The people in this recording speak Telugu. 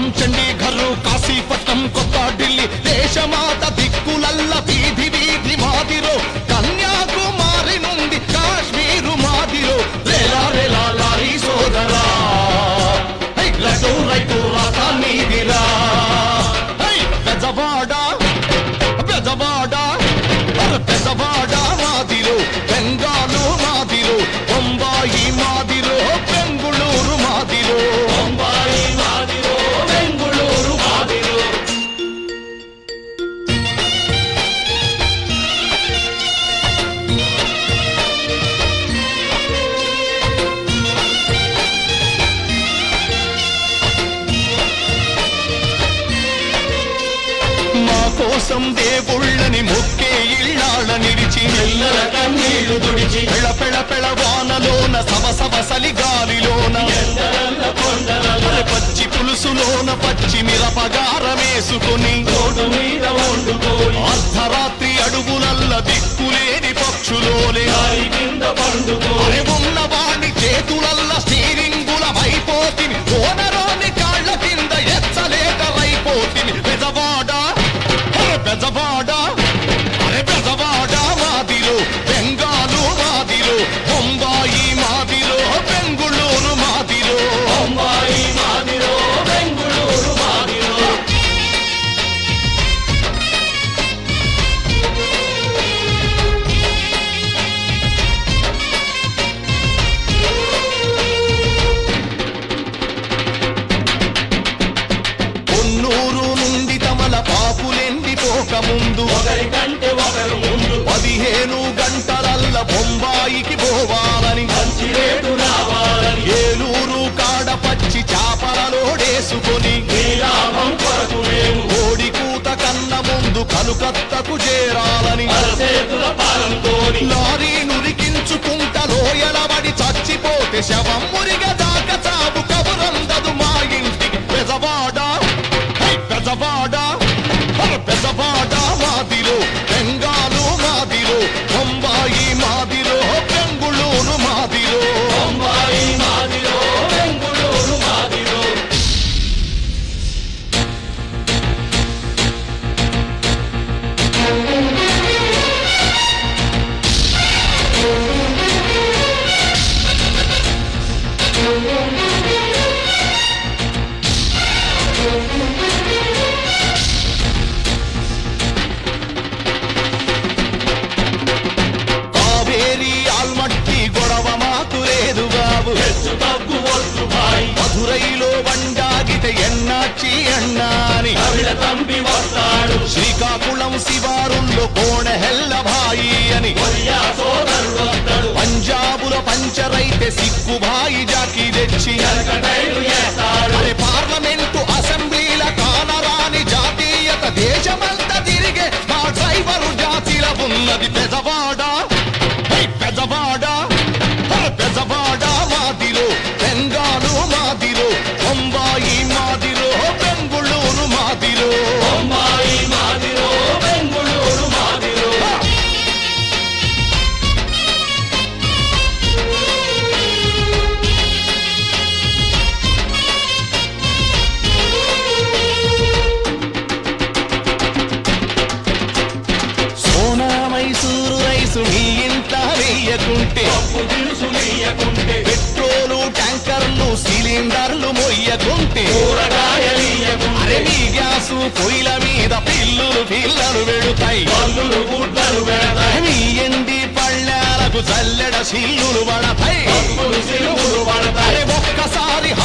చండీఘర్ కాశీపట్నం కొత్త ఢిల్లీ దేశమాత దిక్కులల్ల వీధి వీధి మాదిరో కన్యాకుమారి నుండి కాశ్మీరు మాదిరో రేలా రేలా లారీ సోదరా హై, లడ్డు రైతు రాత నీదిరా హై, పెద్దవాడ పెద్దవాడ అరే పెద్దవాడ మాదిరో బెంగాలు మాదిరో బొంబాయి మాదిరో బెంగుళూరు మాదిరో బొంబాయి మాదిరో బెంగుళూరు మాదిరో మా కోసం దేవుళ్ళని మొక్కే ఇళ్ళాళ్ళ నిలిచి పిల్లల కన్నీళ్లు తుడిచి పెళ పెళ పెళ వానలోన సవ సవ సలి గాలిలోన ఎండరల్ల కొండల అరే పచ్చి పులుసులోన పచ్చి మిరపగారమేసుకొని రోడ్డు మీద వండుకొని అర్ధరాత్రి అడుగులల్ల దిక్కులేని పక్షులోనే దారి కింద పండుకొని అరే ఉన్నవాణ్ణి చేతులల్ల స్టీరింగులమైపోతిని ఓనరాని కాళ్ళ కింద ఎచ్చలేకరైపోతిని పెదవాడ అరే పెదవాడ అరే పెదవాడ మాదిలో బెంగాలు మాదిలో బొంబాయి మాదిలో బెంగుళూరు మాదిలో బొంబాయి మాదిరో బెంగుళూరు మాదిరో కొన్నూరు నుండి తమల పాపులెండిపోక ముందు ఒకరికంటే ఒకరు ముందు పదిహేను గంటలల్ల బొంబాయికి పోవాలని మంచి రేటు రావాలని ఏలూరు కాడ పచ్చి చాపలలోడేసుకొని శ్రీరామం కొరకు మేము కోడి కూత కన్న ముందు కలుకత్తకు చేరాలని అరచేతుల పాలంతోని లారీ నురికించుకుంట లోయలబడి చచ్చిపోతే శవం మురిగ దాకా చావు కబురందదు మా ఇంటికి పెదవాడ హై పెదవాడ హర పెదవాడ మాదిలో బెంగాలు మాదిలో బొంబాయి మాదిలో బెంగుళూరు మాదిలో బొంబాయి మాదిరో బెంగుళూరు మాదిరో కావేరి ఆల్మట్టి గొడవ మాకు లేదు బాబు హెచ్చు తగ్గు ఒట్టు బాయి మధురైలో వండాగితే ఎన్నాచి అన్నాని కవిడ తంపి వస్తాడు శ్రీకాకుళం శివారుల్లో కోణ హెల్లభాయి అని కొరియా సోదరుడు వస్తాడు పంజాబుల పంచరైతే సిక్కుభాయి జాకి తెచ్చి కటైలు చేస్తాడు అరే పార్లమెంటు అసెంబ్లీల కానరాని జాతీయత దేశమంతా తిరిగే మా డ్రైవరు జాతిల ఉన్నది పెదవాడ హై పెదవాడ హర పెదవాడ మాదిలో బెంగాలు మాదిలో బొంబాయి మాదిలో బెంగుళూరు మాదిలో బొంబాయి మాదిరో బెంగుళూరు మాదిరో సోనా మైసూరు రైసు నీ ఇంట వెయ్యకుంటే పప్పు దినుసు నీయకుంటే పెట్రోలు ట్యాంకర్లు సిలిండర్లు మొయ్యకుంటే కూరగాయలీయకుంటే అరే మీ గ్యాసు పొయ్యిల మీద పిల్లులు పిల్లలు వెడుతాయి పన్నులు గుడ్డలు పెడతాయి మీ ఎండి పళ్ళాలకు చల్లెడ సిల్లులు పడతాయి పప్పులు సిలువులు పడతాయి అరే ఒక్కసారి